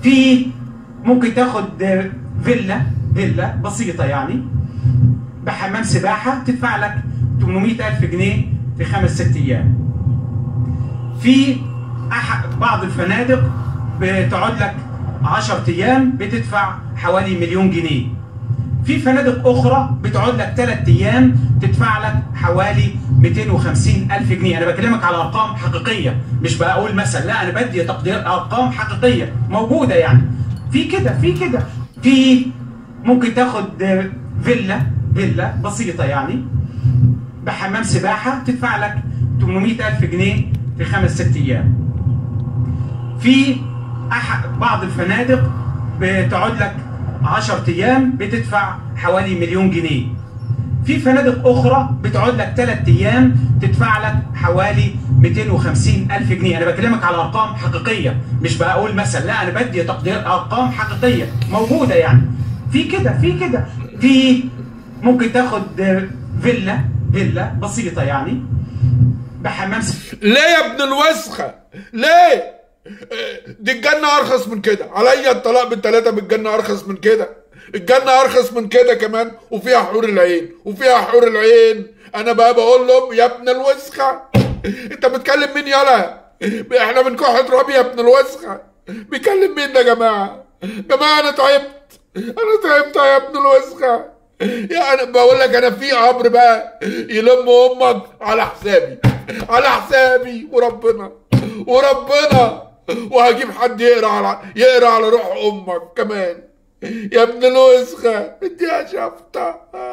في ممكن تاخد فيلا فيلا بسيطة يعني بحمام سباحة تدفع لك 800 ألف جنيه في خمس ست أيام في أحد بعض الفنادق بتقعد لك 10 أيام بتدفع حوالي مليون جنيه في فنادق أخرى بتقعد لك 3 أيام تدفع لك حوالي 250 ألف جنيه أنا بكلمك على أرقام حقيقية مش بقول مثل لا أنا بدي تقدير أرقام حقيقية موجودة يعني في كده في كده في ممكن تاخد فيلا فيلا بسيطة يعني بحمام سباحة تدفع لك 800 ألف جنيه في خمس ست أيام في أحد بعض الفنادق بتقعد لك 10 أيام بتدفع حوالي مليون جنيه في فنادق أخرى بتقعد لك 3 أيام تدفع لك حوالي 250 ألف جنيه أنا بكلمك على أرقام حقيقية مش بقول مثل لا أنا بدي تقدير أرقام حقيقية موجودة يعني في كده في كده في ممكن تاخد فيلا فيلا بسيطة يعني بحمام ليه يا ابن الوسخة ليه دي الجنة أرخص من كده عليا الطلاق بالتلاتة بالجنة أرخص من كده الجنة أرخص من كده كمان وفيها حور العين وفيها حور العين أنا بقى بقول لهم يا ابن الوسخة أنت بتكلم مين يالا احنا بنكح تراب يا ابن الوسخة بيكلم مين ده يا جماعة جماعة أنا تعبت أنا تعبت يا ابن الوسخة يا أنا بقول لك أنا في قبر بقى يلم أمك على حسابي على حسابي وربنا وربنا وهجيب حد يقرا على يقرا على روح امك كمان يا ابن الوسخه اديها شفطه